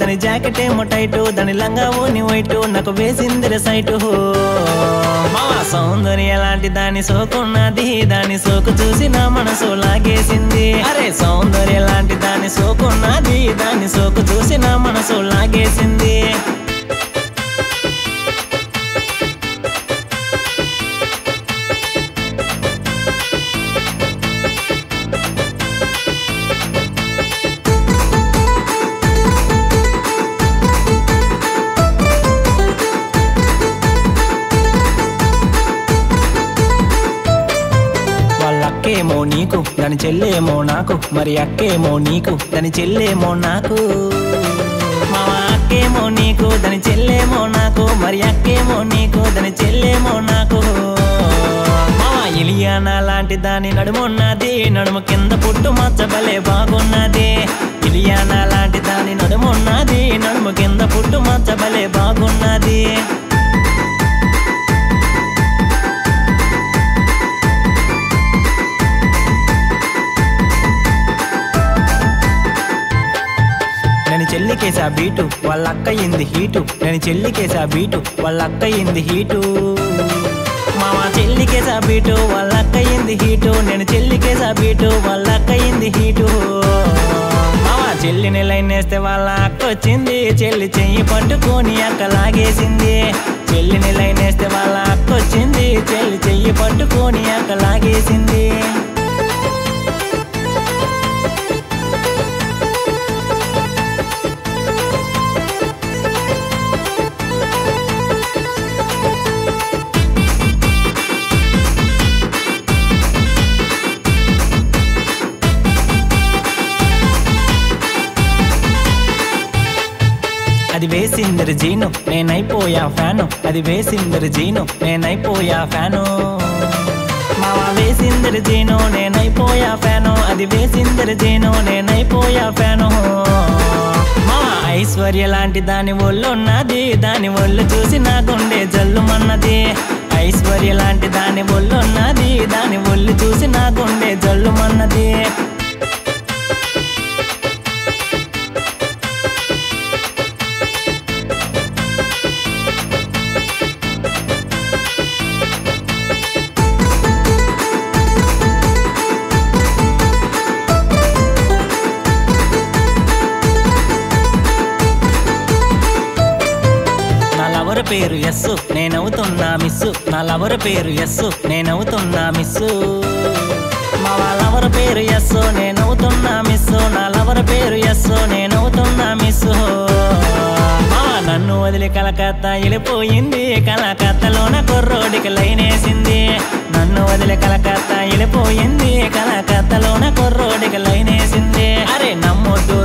దాని జాకెట్ ఏమో టైటు దాని లంగా ఓని వైటు నాకు వేసిందిర సైటు మా సౌందర్య లాంటి దాని సోకున్నది దాని సోకు చూసి నా మనసు లాగేసింది అరే సౌందర్య లాంటి దాని సోకున్నది దాని సోకు చూసి నా మనసు లాగేసింది వాళ్ళ అక్కేమో నీకు దాని చెల్లేమో నాకు మరి అక్కేమో నీకు దాని చెల్లేమో నాకు మామ అక్కేమో నీకు దాని చెల్లేమో నాకు మరి అక్కేమో నీకు దాని చెల్లేమో నాకు మామ ఇలియానా లాంటి దాని నడుమున్నది నడుము కింద పుట్టు మచ్చబలే బాగున్నది ఇలియానా లాంటి దాని నడుమున్నది నడుము కింద పుట్టు మచ్చబలే బాగున్నది నేను చెల్లికేసా బీటు వాళ్ళ అక్క ఇంది హీటు నేను చెల్లికేసా బీటు వాళ్ళ అక్క ఇంది హీటు మామ చెల్లికేసా బీటు వాళ్ళ అక్క ఇంది హీటు నేను చెల్లికేసా బీటు వాళ్ళ అక్క ఇంది హీటు మామ చెల్లిని లైన్ వేస్తే వాళ్ళ అక్క వచ్చింది చెల్లి చెయ్యి పట్టుకొని అక్క లాగేసింది చెల్లిని లైన్ వేస్తే వాళ్ళ అక్క వచ్చింది చెల్లి చెయ్యి పట్టుకొని అక్క లాగేసింది అది వేసిందరు జీను నేనైపోయా ఫ్యాను అది వేసిందరు జీను నేనైపోయా ఫ్యాను మావా వేసిందరు జీను నేనైపోయా ఫ్యాను అది వేసిందరు జీను నేనైపోయా ఫ్యాను మావా ఐశ్వర్య లాంటి దాని ఒళ్ళున్నది దాని ఒళ్ళు చూసి నా గుండె జల్లుమన్నది ఐశ్వర్య లాంటి దాని ఒళ్ళున్నది దాని ఒళ్ళు చూసి నా గుండె జల్లుమన్నది నా లవర్ పేరు ఎస్సు నేనవుతున్నా మిస్సు నా లవర్ పేరు ఎస్సు నేనవుతున్నా మిస్సు మా లవర్ పేరు ఎస్సు నేనవుతున్నా మిస్సు నా లవర్ పేరు ఎస్సు నేనవుతున్నా మిస్సు మా నన్ను వదిలి కలకత్తా వెళ్ళిపోయింది కలకత్తలోన కుర్రోడికి లైనేసింది నన్ను వదిలి కలకత్తా వెళ్ళిపోయింది కలకత్తలోన కుర్రోడికి లైనేసింది అరే నమ్మొద్దు